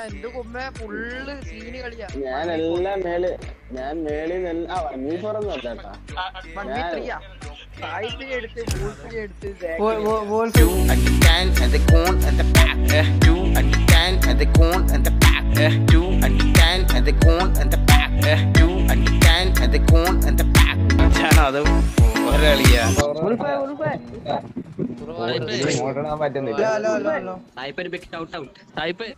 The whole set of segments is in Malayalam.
എന്റെ കൊമ്മ ഫുള്ള് സീന് കളിയാ ഞാൻ എല്ലാം മേളി ഞാൻ മേളിൽ നിന്ന് ആ വൺ വി ഫോർ ഒന്നും അല്ല കേട്ടാ വൺ വി ത്രീയാ സായിപ്പിനെ എടുത്ത് ബൂൾസിനെ എടുത്ത് വോ- വോ- wolf Two at the can and the cone and the pack. Uh, two at the can and the cone and the pack. Uh, two at the can and the cone and the pack. Uh, two at the can and the cone and the pack. ഞാനത് ഒരളിയാ ഓടാൻ പറ്റുന്നില്ല ഹലോ ഹലോ ഹലോ സായിപ്പ് ബിഗ് ഔട്ട് ഔട്ട് സായിപ്പ്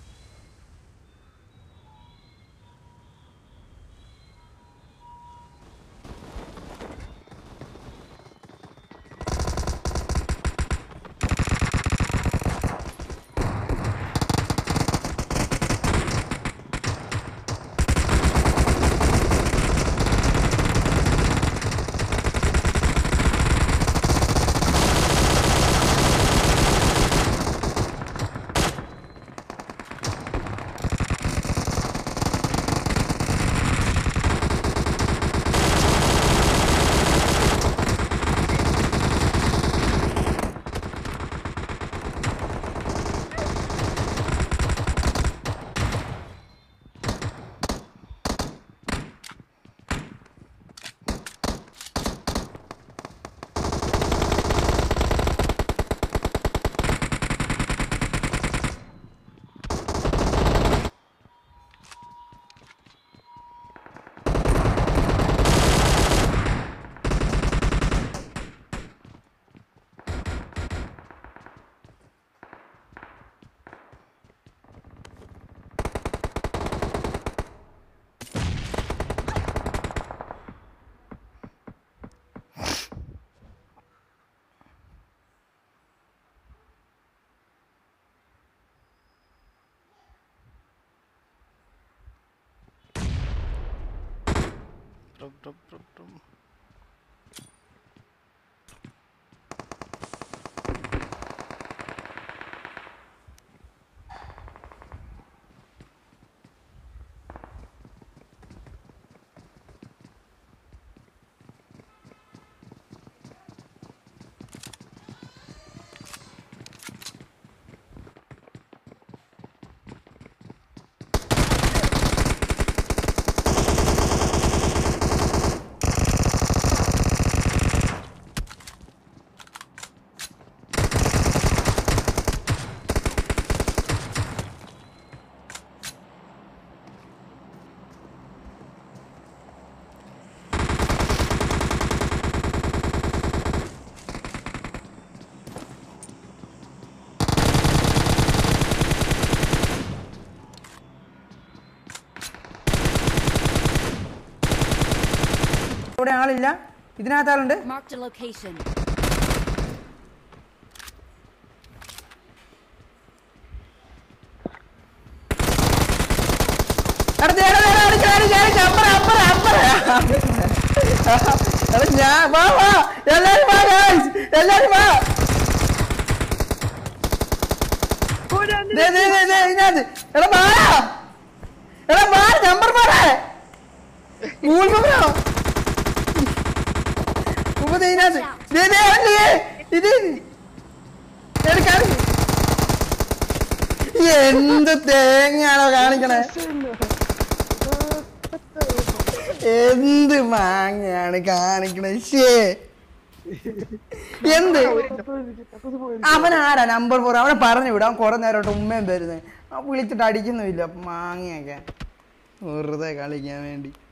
ഇവിടെ ആളില്ല ഇതിനകത്ത് ആളുണ്ട് Marked a location. അടുത്ത എടാ, എടാ, അടിക്ക്, അടിക്ക്, അടിക്ക്, അപ്പുറം, അപ്പുറം, അപ്പുറം. എടാ, ഞാൻ വാ വാ എല്ലാരും വാ guys. എല്ലാരും വാ ദേ, ദേ, ദേ, ദേ, ഇതിനകത്ത്. എടാ വാടാ എടാ വാ നമ്പർ മാറേ മൂന്നോ മുപ്പത് ഇതിനകത്ത് ദേ, ദേ, അല്ലേ, ഇത് എടുക്കാൻ എന്ത് തേങ്ങയാണോ കാണിക്കണേ എന്ത് മാങ്ങയാണ് കാണിക്കണേ ശേ എന്ത് അവൻ ആരാ നമ്പർ ഫോർ അവനെ പറഞ്ഞു വിടാം അവൻ കുറെ നേരമായിട്ട് ഉമ്മയും തരുന്നത് വിളിച്ചിട്ട് അടിക്കുന്നുമില്ല മാങ്ങയൊക്കെ വെറുതെ കളിക്കാൻ വേണ്ടി